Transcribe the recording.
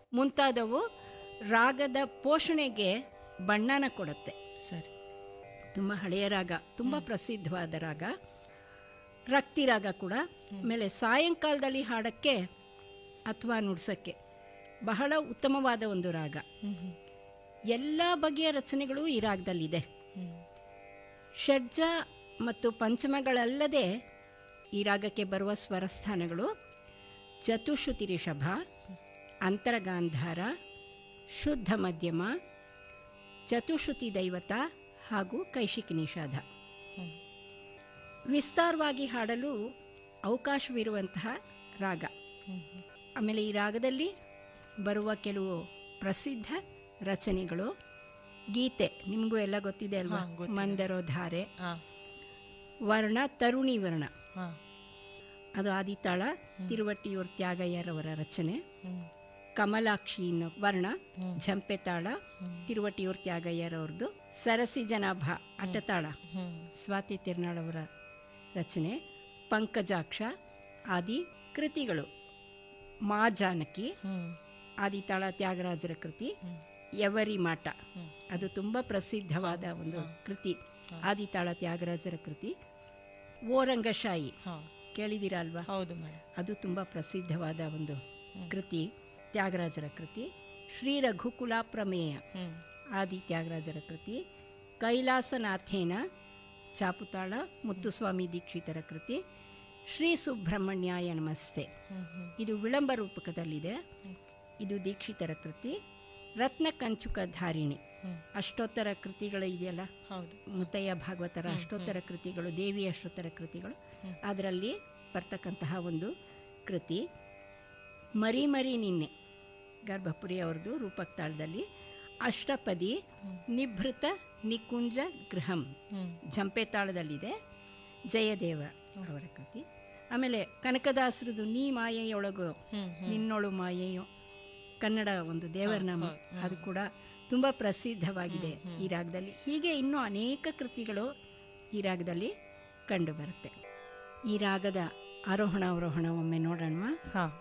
ಮುಂತಾದವು ರಾಗದ ಪೋಷಣೆಗೆ ಬಣ್ಣನ ಕೊಡುತ್ತೆ ಸರಿ ತುಂಬ ಹಳೆಯ ರಾಗ ತುಂಬ ಪ್ರಸಿದ್ಧವಾದ ರಾಗ ರಕ್ತಿ ರಾಗ ಕೂಡ ಆಮೇಲೆ ಸಾಯಂಕಾಲದಲ್ಲಿ ಹಾಡಕ್ಕೆ ಅಥವಾ ನುಡ್ಸೋಕ್ಕೆ ಬಹಳ ಉತ್ತಮವಾದ ಒಂದು ರಾಗ ಹ್ಮ್ ಹ್ಮ್ ಎಲ್ಲ ಬಗೆಯ ರಚನೆಗಳು ಈ ರಾಗದಲ್ಲಿದೆ ಹ್ಮ್ ಷಡ್ಜ ಮತ್ತು ಪಂಚಮಗಳಲ್ಲದೆ ಈ ರಾಗಕ್ಕೆ ಬರುವ ಸ್ವರಸ್ಥಾನಗಳು ಚತುಶ್ರುತಿ ರಿಷಭ ಅಂತರಗಾಂಧಾರ ಶುದ್ಧ ಮಧ್ಯಮ ಚತುಶ್ರುತಿ ದೈವತ ಹಾಗೂ ಕೈಶಿಕಿ ನಿಷಾದ ಹ್ಮ್ ವಿಸ್ತಾರವಾಗಿ ಹಾಡಲು ಅವಕಾಶವಿರುವಂತಹ ರಾಗ ಹ್ಮ್ ಹ್ಮ್ ಆಮೇಲೆ ಈ ರಾಗದಲ್ಲಿ ಬರುವ ಕೆಲವು ಪ್ರಸಿದ್ಧ ರಚನೆಗಳು ಗೀತೆ ನಿಮಗೂ ಎಲ್ಲ ಗೊತ್ತಿದೆ ಅಲ್ವಾ ಹಾ, ಗೊತ್ತಿದೆ. ಮಂದರೋಧಾರೆ ಹಾ ವರ್ಣ ತರುಣಿ ವರ್ಣ ಹಾ ಅದು ಆದಿತಾಳ ತಿರುವಟ್ಟಿಯೂರ್ ತ್ಯಾಗಯ್ಯರವರ ರಚನೆ ಹ್ಮ್ ಕಮಲಾಕ್ಷಿ ಅನ್ನೋ ವರ್ಣ ಹ್ಮ್. ಝಂಪೆ ತಾಳ ತಿರುವಟ್ಟಿಯೂರ್ ತ್ಯಾಗಯ್ಯರವ್ರದ್ದು ಸರಸಿ ಜನಾಭ ಅಡ್ಡತಾಳ ಹ್ಮ್ ಸ್ವಾತಿ ತಿರ್ನಾಳವರ ರಚನೆ ಪಂಕಜಾಕ್ಷ ಆದಿ ಕೃತಿಗಳು ಮಾ ಜಾನಕಿ ಹ್ಮ್ ಆದಿತಾಳ ತ್ಯಾಗರಾಜರ ಕೃತಿ ಯವರಿ ಮಾಟ ಅದು ತುಂಬ ಪ್ರಸಿದ್ಧವಾದ ಒಂದು ಕೃತಿ ಆದಿತಾಳ ತ್ಯಾಗರಾಜರ ಕೃತಿ ಓರಂಗಶಾಹಿ ಹಾ ಕೇಳಿದಿರಾ ಅಲ್ವಾ ಹೌದು ಮೇಡಮ್ ಅದು ತುಂಬ ಪ್ರಸಿದ್ಧವಾದ ಒಂದು ಕೃತಿ ತ್ಯಾಗರಾಜರ ಕೃತಿ ಶ್ರೀ ರಘುಕುಲ ಪ್ರಮೇಯ ಹ್ಮ್ ಆದಿ ತ್ಯಾಗರಾಜರ ಕೃತಿ ಕೈಲಾಸನಾಥೇನ ಚಾಪುತಾಳ ಮುತ್ತುಸ್ವಾಮಿ ದೀಕ್ಷಿತರ ಕೃತಿ ಶ್ರೀ ಸುಬ್ರಹ್ಮಣ್ಯಾಯ ನಮಸ್ತೆ ಹ್ಮ್ ಹ್ಮ್ ಇದು ವಿಳಂಬ ರೂಪಕದಲ್ಲಿದೆ ಇದು ದೀಕ್ಷಿತರ ಕೃತಿ ರತ್ನ ಕಂಚುಕ ಧಾರಿಣಿ ಹ್ಮ್. ಅಷ್ಟೋತ್ತರ ಕೃತಿಗಳು ಇದೆಯಲ್ಲ ಹೌದು ಮುತ್ತಯ್ಯ ಭಾಗವತರ ಅಷ್ಟೋತ್ತರ ಕೃತಿಗಳು ದೇವಿ ಅಷ್ಟೋತ್ತರ ಕೃತಿಗಳು ಅದರಲ್ಲಿ ಬರ್ತಕ್ಕಂತಹ ಒಂದು ಕೃತಿ ಮರಿ ಮರಿ ನಿನ್ನೆ ಗರ್ಭಪುರಿ ಅವ್ರದ್ದು ರೂಪಕ್ ತಾಳದಲ್ಲಿ ಅಷ್ಟಪದಿ ನಿಭೃತ ನಿಕುಂಜ ಗೃಹಂ ಹ್ಮ್ ಝಂಪೆ ತಾಳದಲ್ಲಿದೆ ಜಯದೇವ ಅವರ ಕೃತಿ ಆಮೇಲೆ ಕನಕದಾಸರದು ನೀ ಮಾಯೆಯೊಳಗು ಹ್ಮ್ ನಿನ್ನೊಳು ಮಾಯೆಯೋ ಕನ್ನಡ ಒಂದು ದೇವರ ನಾಮ ಅದು ಕೂಡ ತುಂಬ ಪ್ರಸಿದ್ಧವಾಗಿದೆ ಈ ರಾಗದಲ್ಲಿ ಹೀಗೆ ಇನ್ನೂ ಅನೇಕ ಕೃತಿಗಳು ಈ ರಾಗದಲ್ಲಿ ಕಂಡುಬರುತ್ತೆ ಈ ರಾಗದ ಆರೋಹಣ ಅವರೋಹಣ ಒಮ್ಮೆ ನೋಡೋಣ ಹಾ